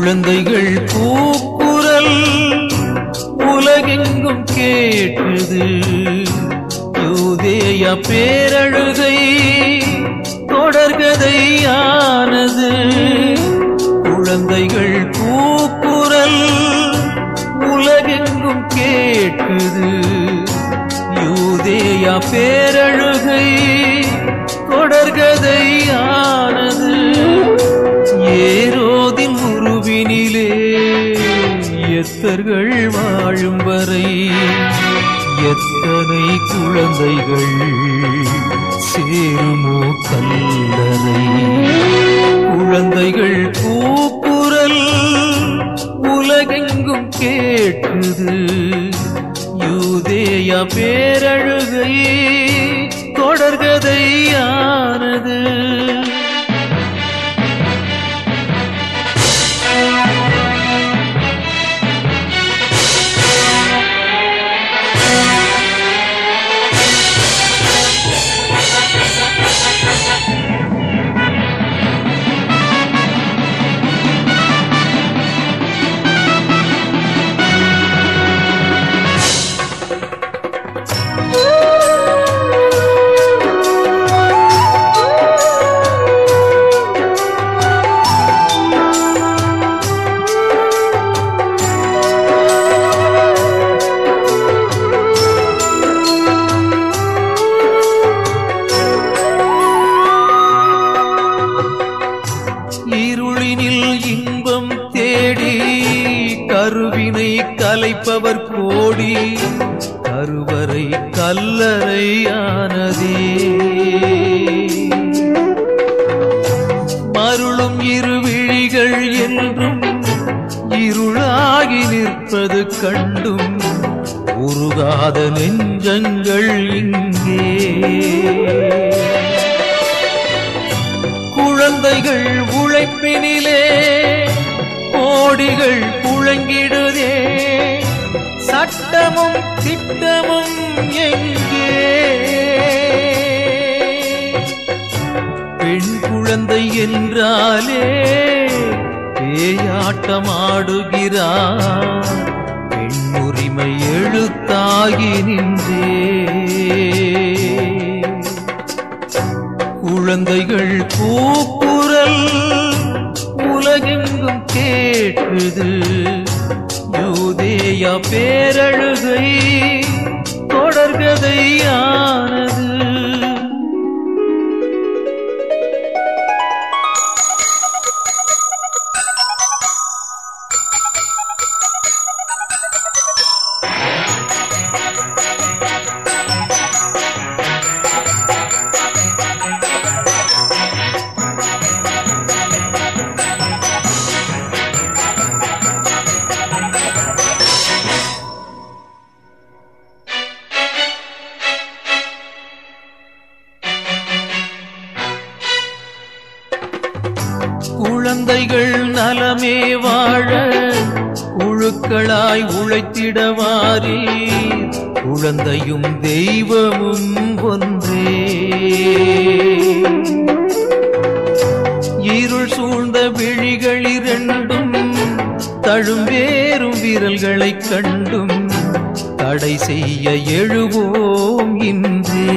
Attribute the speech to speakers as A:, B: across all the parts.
A: குழந்தைகள் கூக்குரல் உலகெங்கும் கேட்டது யூதேய பேரழுகை தொடர்கதையானது குழந்தைகள் கூக்குரல் உலகெங்கும் கேட்குது யூதேயா பேரழுகை தொடர்கதையானது ஏரோதின் உருவினிலே எத்தர்கள் வாழும் வரை எத்தனை குழந்தைகள் சேருமோ கல்லறை குழந்தைகள் கூக்குரல் உலகெங்கும் கேட்குது யூதேயா பேரழுகை தொடர்கதையானது இருளினில் இன்பம் தேடி கருவினை கலைப்பவர் கோடி கருவறை கல்லறையானதே மருளும் இருவிழிகள் என்றும் இருளாகி நிற்பது கண்டும் உருகாத நெஞ்சங்கள் இங்கே குழந்தைகள் உழைப்பினிலே கோடிகள் புழங்கிடுதே சட்டமும் திட்டமும் எங்கே பெண் குழந்தை என்றாலே பேயாட்டமாடுகிறார் பெண் உரிமை எழுத்தாகி நின்றே குழந்தைகள் கூக்குரல் உலகெங்கும் கேட்குது யூதேயா பேரழுகை தொடர்கதையானது குழந்தைகள் நலமே வாழ குழுக்களாய் உழைத்திடவாரி குழந்தையும் தெய்வமும் ஒன்றே இருள் சூழ்ந்த விழிகள் இரண்டும் தழும்பேறும் விரல்களைக் கண்டும் தடை செய்ய எழுவோம் இன்றே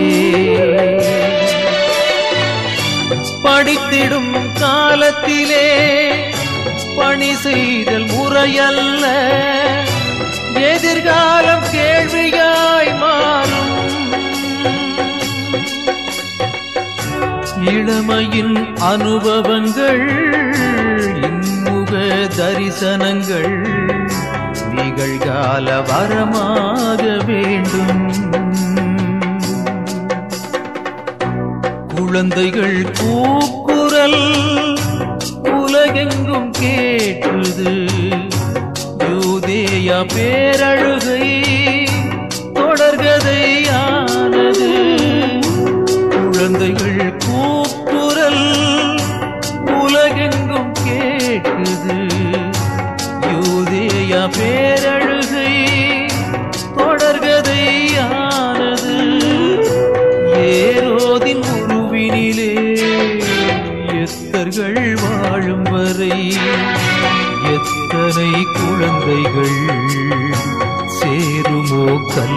A: படித்திடும் காலத்திலே பணி செய்தல் முறையல்ல எதிர்காலம் கேள்வியாய் மாறும் இளமையின் அனுபவங்கள் இன்முக தரிசனங்கள் நிகழ்கால வரமாக வேண்டும் குழந்தைகள் கூக்குரல் உலகெங்கும் கேட்குது யூதேயா பேரழுகை தொடர்கதையானது குழந்தைகள் கூக்குரல் உலகெங்கும் கேட்குது யூதேயா பேரழுகை தொடர்கதையானது ஏரோதின் உருவினிலே எத்தர்கள் வாழும் வரை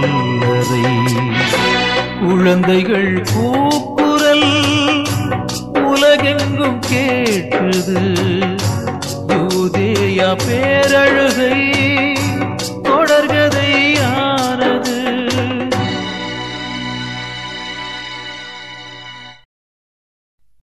A: கல்லறை குழந்தைகள் கூக்குரல் உலகெங்கும் கேட்குது யூதேயா பேரழுகை